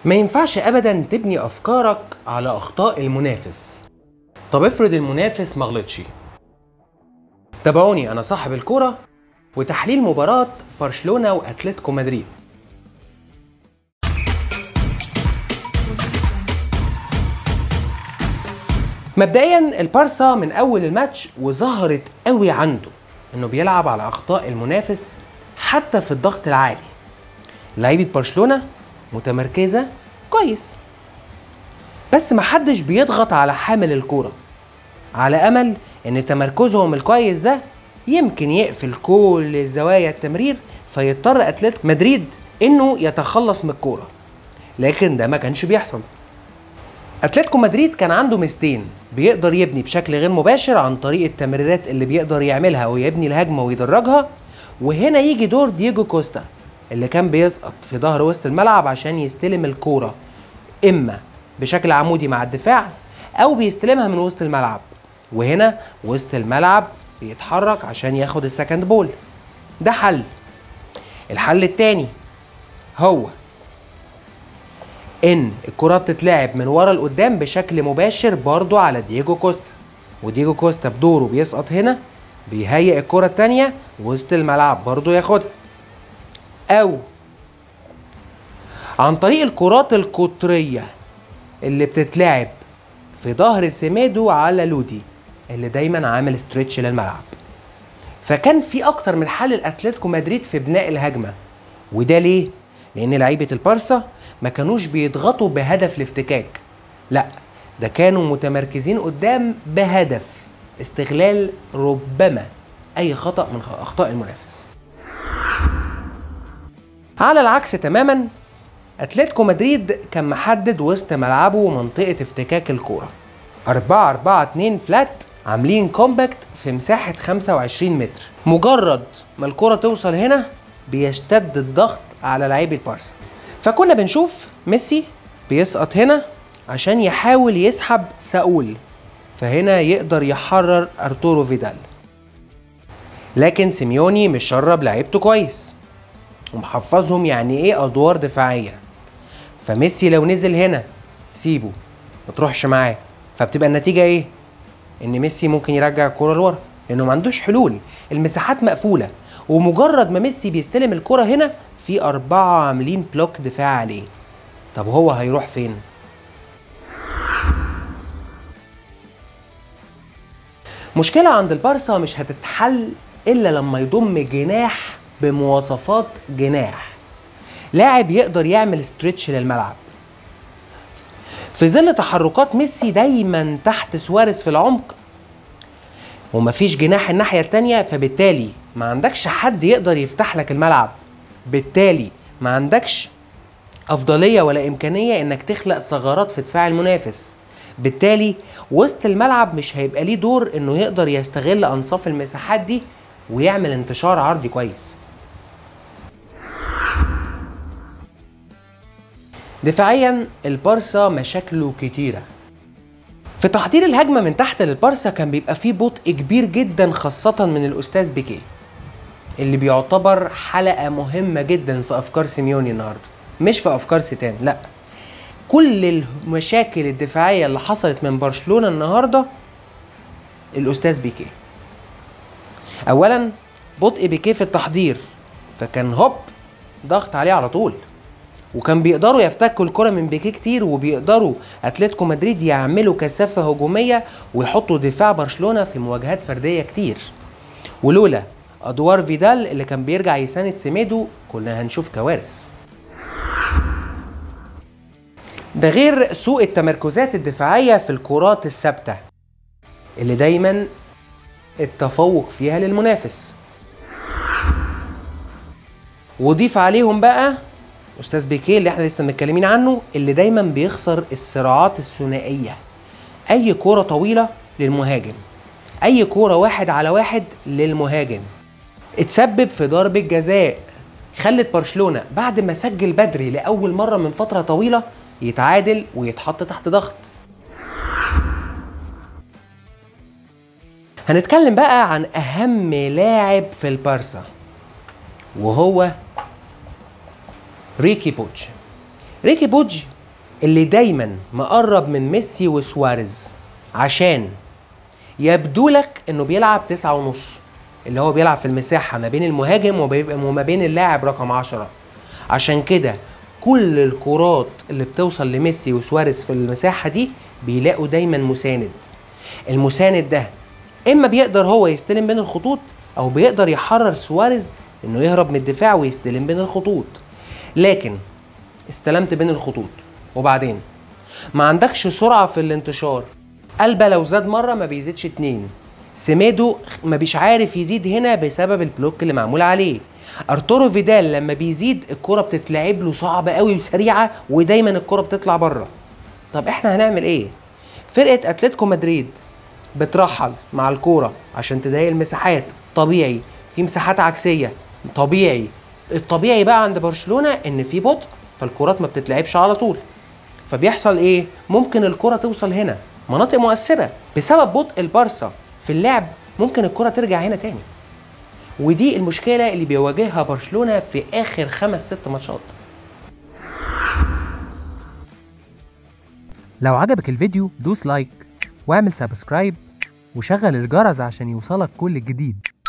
ما ينفعش ابدا تبني افكارك على اخطاء المنافس طب افرض المنافس ما غلطش تابعوني انا صاحب الكوره وتحليل مباراه برشلونه واتلتيكو مدريد مبدئيا البارسا من اول الماتش وظهرت قوي عنده انه بيلعب على اخطاء المنافس حتى في الضغط العالي لعيبه برشلونه متمركزه كويس بس محدش بيضغط على حامل الكوره على امل ان تمركزهم الكويس ده يمكن يقفل كل زوايا التمرير فيضطر اتلتيكو مدريد انه يتخلص من الكوره لكن ده ما كانش بيحصل اتلتيكو مدريد كان عنده ميزتين بيقدر يبني بشكل غير مباشر عن طريق التمريرات اللي بيقدر يعملها ويبني الهجمه ويدرجها وهنا يجي دور دييجو كوستا اللي كان بيسقط في ظهر وسط الملعب عشان يستلم الكوره اما بشكل عمودي مع الدفاع او بيستلمها من وسط الملعب وهنا وسط الملعب بيتحرك عشان ياخد السكند بول ده حل الحل التاني هو ان الكره بتتلعب من ورا لقدام بشكل مباشر برضو على دييجو كوستا ودييجو كوستا بدوره بيسقط هنا بيهيئ الكره التانية وسط الملعب برضو ياخدها او عن طريق الكرات القطريه اللي بتتلعب في ظهر سيميدو على لودي اللي دايما عامل ستريتش للملعب فكان في اكتر من حل الاتلتيكو مدريد في بناء الهجمه وده ليه لان لعيبه البارسا ما كانوش بيضغطوا بهدف الافتكاك لا ده كانوا متمركزين قدام بهدف استغلال ربما اي خطا من اخطاء المنافس على العكس تماما اتلتيكو مدريد كان محدد وسط ملعبه ومنطقه افتكاك الكوره 4 4 2 فلات عاملين كومباكت في مساحه 25 متر مجرد ما الكره توصل هنا بيشتد الضغط على لعيبه بارسا فكنا بنشوف ميسي بيسقط هنا عشان يحاول يسحب ساول فهنا يقدر يحرر ارتورو فيدال لكن سيميوني مشرب لعيبته كويس ومحفظهم يعني ايه ادوار دفاعيه فميسي لو نزل هنا سيبه ما تروحش معاه فبتبقى النتيجه ايه ان ميسي ممكن يرجع الكوره لورا لانه ما عندوش حلول المساحات مقفوله ومجرد ما ميسي بيستلم الكرة هنا في أربعة عاملين بلوك دفاع عليه طب هو هيروح فين؟ مشكلة عند البارسا مش هتتحل إلا لما يضم جناح بمواصفات جناح لاعب يقدر يعمل ستريتش للملعب في ظل تحركات ميسي دايما تحت سواريز في العمق ومفيش جناح الناحية التانية فبالتالي ما عندكش حد يقدر يفتح لك الملعب بالتالي ما عندكش أفضلية ولا إمكانية إنك تخلق ثغرات في دفاع المنافس بالتالي وسط الملعب مش هيبقى ليه دور إنه يقدر يستغل أنصاف المساحات دي ويعمل انتشار عرضي كويس دفاعيا البارسا مشاكله كتيره في تحضير الهجمه من تحت للبارسا كان بيبقى فيه بطء كبير جدا خاصه من الاستاذ بيكيه اللي بيعتبر حلقه مهمه جدا في افكار سيميوني النهارده مش في افكار سيتان لا كل المشاكل الدفاعيه اللي حصلت من برشلونه النهارده الاستاذ بيكيه اولا بطء بيكيه في التحضير فكان هوب ضغط عليه على طول وكان بيقدروا يفتكوا الكرة من بيكيه كتير وبيقدروا اتلتيكو مدريد يعملوا كثافة هجومية ويحطوا دفاع برشلونة في مواجهات فردية كتير ولولا ادوار فيدال اللي كان بيرجع يساند سيميدو كنا هنشوف كوارث ده غير سوء التمركزات الدفاعية في الكرات الثابتة اللي دايما التفوق فيها للمنافس وضيف عليهم بقى استاذ بيكيه اللي احنا لسه متكلمين عنه اللي دايما بيخسر الصراعات الثنائيه اي كوره طويله للمهاجم اي كوره واحد على واحد للمهاجم اتسبب في ضربه جزاء خلت برشلونه بعد ما سجل بدري لاول مره من فتره طويله يتعادل ويتحط تحت ضغط هنتكلم بقى عن اهم لاعب في البارسا وهو ريكي بوتش ريكي بوجي اللي دايما مقرب من ميسي وسواريز عشان يبدو لك انه بيلعب تسعة ونص اللي هو بيلعب في المساحة ما بين المهاجم وبيبقى- وما بين اللاعب رقم عشرة عشان كده كل الكرات اللي بتوصل لميسي وسواريز في المساحة دي بيلاقوا دايما مساند المساند ده اما بيقدر هو يستلم بين الخطوط او بيقدر يحرر سواريز انه يهرب من الدفاع ويستلم بين الخطوط لكن استلمت بين الخطوط وبعدين ما عندكش سرعة في الانتشار قلبه لو زاد مرة ما بيزيدش اتنين سميدو ما بيش عارف يزيد هنا بسبب البلوك اللي معمول عليه ارتورو فيدال لما بيزيد الكرة بتتلعب له صعبة قوي وسريعة ودايما الكرة بتطلع بره طب احنا هنعمل ايه فرقة اتلتيكو مدريد بترحل مع الكورة عشان تضايق المساحات طبيعي في مساحات عكسية طبيعي الطبيعي بقى عند برشلونة ان في بطء فالكرات ما بتتلعبش على طول فبيحصل ايه ممكن الكرة توصل هنا مناطق مؤثرة بسبب بطء البارسا في اللعب ممكن الكرة ترجع هنا تاني ودي المشكلة اللي بيواجهها برشلونة في آخر خمس ست ماتشات لو عجبك الفيديو دوس لايك واعمل سبسكرايب وشغل الجرس عشان يوصلك كل جديد